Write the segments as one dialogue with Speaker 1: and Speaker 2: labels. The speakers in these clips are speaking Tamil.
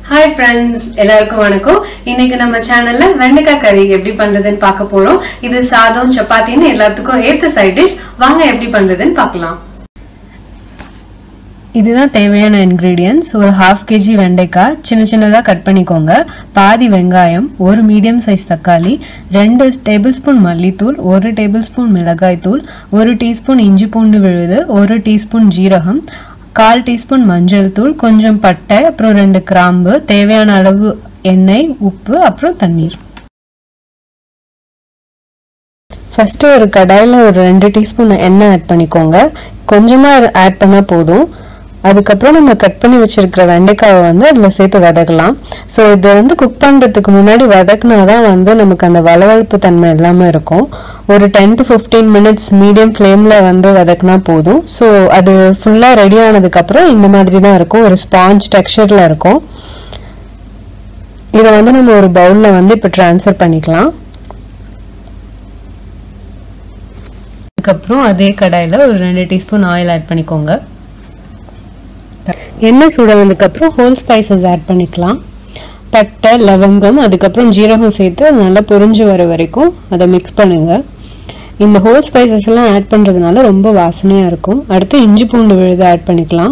Speaker 1: ஹாய் ஃப்ரெண்ட்ஸ் எல்லாருக்கும் வணக்கம் இன்னைக்கு நம்ம சேனல்ல வெண்டைக்காய் கறி எப்படி பண்றதுன்னு பார்க்க போறோம் இது சாதம் சப்பாத்தின்னு எல்லாத்துக்கும் ஏத்த சைட் டிஷ் வாங்க எப்படி பண்றதுன்னு பார்க்கலாம் இதுதான் தேவையான இன்கிரீடியன்ஸ் ஒரு ஹாஃப் கேஜி வெண்டைக்காய் சின்ன சின்னதாக கட் பண்ணிக்கோங்க பாதி வெங்காயம் ஒரு மீடியம் சைஸ் தக்காளி ரெண்டு டேபிள் ஸ்பூன் மல்லித்தூள் ஒரு டேபிள் ஸ்பூன் மிளகாய் தூள் ஒரு டீஸ்பூன் இஞ்சி பூண்டு விழுது ஒரு டீஸ்பூன் ஜீரகம் கால் டீஸ்பூன் மஞ்சள் தூள் கொஞ்சம் பட்டை அப்புறம் ரெண்டு கிராம்பு தேவையான அளவு எண்ணெய் உப்பு அப்புறம் தண்ணீர் ஃபஸ்ட்டு ஒரு கடாயில் ஒரு ரெண்டு டீஸ்பூன் எண்ணெய் ஆட் பண்ணிக்கோங்க கொஞ்சமாக ஆட் பண்ணால் போதும் அதுக்கப்புறம் நம்ம கட் பண்ணி வச்சிருக்கிற வெண்டைக்காவை வந்து அதில் சேர்த்து வதக்கலாம் ஸோ இதை வந்து குக் பண்ணுறதுக்கு முன்னாடி வதக்குனா தான் வந்து நமக்கு அந்த வளவழுப்பு தன்மை எல்லாமே இருக்கும் ஒரு ten to fifteen minutes medium ஃப்ளேமில் வந்து வதக்குனா போதும் ஸோ அது ஃபுல்லாக ரெடி ஆனதுக்கப்புறம் இந்த மாதிரி தான் இருக்கும் ஒரு ஸ்பாஞ்ச் டெக்ஸ்சரில் இருக்கும் இதை வந்து நம்ம ஒரு பவுலில் வந்து இப்போ ட்ரான்ஸ்ஃபர் பண்ணிக்கலாம் அதுக்கப்புறம் அதே கடாயில் ஒரு ரெண்டு டீஸ்பூன் ஆயில் ஆட் பண்ணிக்கோங்க எண்ணெய் சூடானதுக்கப்புறம் ஹோல் ஸ்பைசஸ் ஆட் பண்ணிக்கலாம் பட்டை லவங்கம் அதுக்கப்புறம் ஜீரகம் சேர்த்து அது நல்லா பொரிஞ்சு வர வரைக்கும் அதை மிக்ஸ் பண்ணுங்க இந்த ஹோல் ஸ்பைசஸ் எல்லாம் ஆட் பண்ணுறதுனால ரொம்ப வாசனையாக இருக்கும் அடுத்து இஞ்சி பூண்டு விழுது ஆட் பண்ணிக்கலாம்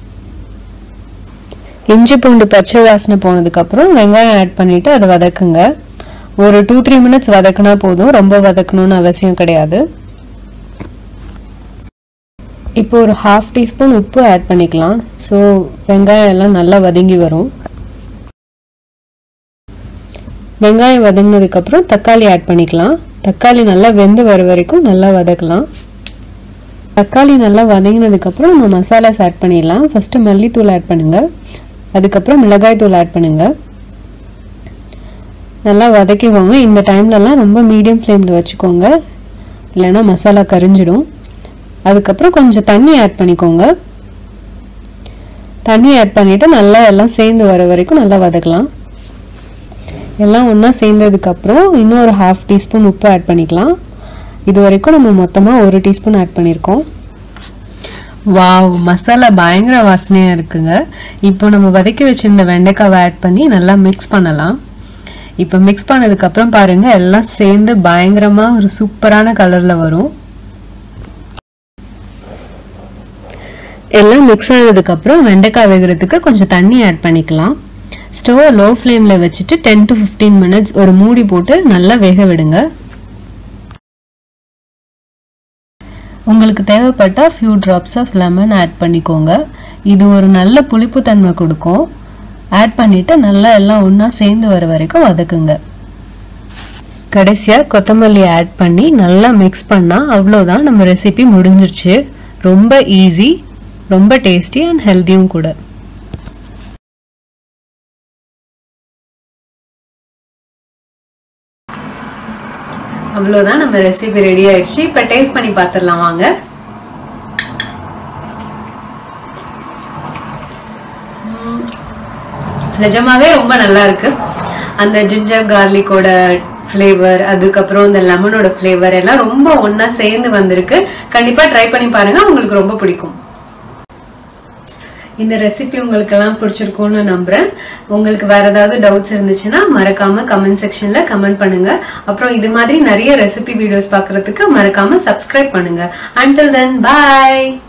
Speaker 1: இஞ்சி பூண்டு பச்சை வாசனை போனதுக்கப்புறம் வெங்காயம் ஆட் பண்ணிவிட்டு அதை வதக்குங்க ஒரு டூ த்ரீ மினிட்ஸ் வதக்குனா போதும் ரொம்ப வதக்கணும்னு அவசியம் கிடையாது இப்போ ஒரு ஹாஃப் டீஸ்பூன் உப்பு ஆட் பண்ணிக்கலாம் ஸோ வெங்காயம் எல்லாம் நல்லா வதங்கி வரும் வெங்காயம் வதங்கினதுக்கப்புறம் தக்காளி ஆட் பண்ணிக்கலாம் தக்காளி நல்லா வெந்து வர வரைக்கும் நல்லா வதக்கலாம் தக்காளி நல்லா வதங்கினதுக்கப்புறம் நம்ம மசாலாஸ் ஆட் பண்ணிடலாம் ஃபஸ்ட்டு மல்லித்தூள் ஆட் பண்ணுங்கள் அதுக்கப்புறம் மிளகாய் தூள் ஆட் பண்ணுங்கள் நல்லா வதக்கிக்கோங்க இந்த டைம்லலாம் ரொம்ப மீடியம் ஃப்ளேமில் வச்சுக்கோங்க இல்லைன்னா மசாலா கரிஞ்சிடும் அதுக்கப்புறம் கொஞ்சம் தண்ணி ஆட் பண்ணிக்கோங்க தண்ணி ஆட் பண்ணிவிட்டு நல்லா எல்லாம் சேர்ந்து வர வரைக்கும் நல்லா வதக்கலாம் எல்லாம் ஒன்றா சேர்ந்ததுக்கப்புறம் இன்னும் ஒரு ஹாஃப் டீஸ்பூன் உப்பு ஆட் பண்ணிக்கலாம் இது வரைக்கும் நம்ம மொத்தமாக ஒரு டீஸ்பூன் ஆட் பண்ணியிருக்கோம் வாவ் மசாலா பயங்கர வாசனையாக இருக்குங்க இப்போ நம்ம வதக்கி வச்சிருந்த வெண்டைக்காவை ஆட் பண்ணி நல்லா மிக்ஸ் பண்ணலாம் இப்போ மிக்ஸ் பண்ணதுக்கப்புறம் பாருங்கள் எல்லாம் சேர்ந்து பயங்கரமாக ஒரு சூப்பரான கலரில் வரும் எல்லாம் மிக்ஸ் ஆனதுக்கப்புறம் வெண்டைக்காய் வேகிறதுக்கு கொஞ்சம் தண்ணி ஆட் பண்ணிக்கலாம் ஸ்டவ்வை லோ ஃப்ளேமில் வச்சுட்டு டென் டு ஃபிஃப்டீன் மினிட்ஸ் ஒரு மூடி போட்டு நல்லா வேக விடுங்க உங்களுக்கு தேவைப்பட்டால் few drops of lemon add பண்ணிக்கோங்க இது ஒரு நல்ல புளிப்பு தன்மை கொடுக்கும் ஆட் பண்ணிவிட்டு நல்லா எல்லாம் ஒன்றா சேர்ந்து வர வரைக்கும் வதக்குங்க கடைசியாக கொத்தமல்லி ஆட் பண்ணி நல்லா மிக்ஸ் பண்ணால் அவ்வளோதான் நம்ம ரெசிபி முடிஞ்சிருச்சு ரொம்ப ஈஸி ரொம்ப டேஸ்டி அண்ட் ஹெல்த்தியும் கூட அவ்வளோதான் நம்ம ரெசிபி ரெடி ஆயிடுச்சு இப்போ டேஸ்ட் பண்ணி பார்த்துடலாம் வாங்க நிஜமாவே ரொம்ப நல்லா இருக்கு அந்த ஜிஞ்சர் கார்லிக்கோட ஃப்ளேவர் அதுக்கப்புறம் இந்த லெமனோட ஃப்ளேவர் எல்லாம் ரொம்ப ஒன்றா சேர்ந்து வந்திருக்கு கண்டிப்பாக ட்ரை பண்ணி பாருங்க உங்களுக்கு ரொம்ப பிடிக்கும் இந்த ரெசிபி உங்களுக்கெல்லாம் பிடிச்சிருக்கும்னு நம்புறேன் உங்களுக்கு வேற ஏதாவது டவுட்ஸ் இருந்துச்சுன்னா மறக்காம கமெண்ட் செக்ஷன்ல கமெண்ட் பண்ணுங்க அப்புறம் இது மாதிரி நிறைய ரெசிபி வீடியோஸ் பார்க்கறதுக்கு மறக்காம சப்ஸ்கிரைப் பண்ணுங்க அண்டில் தென் பாய்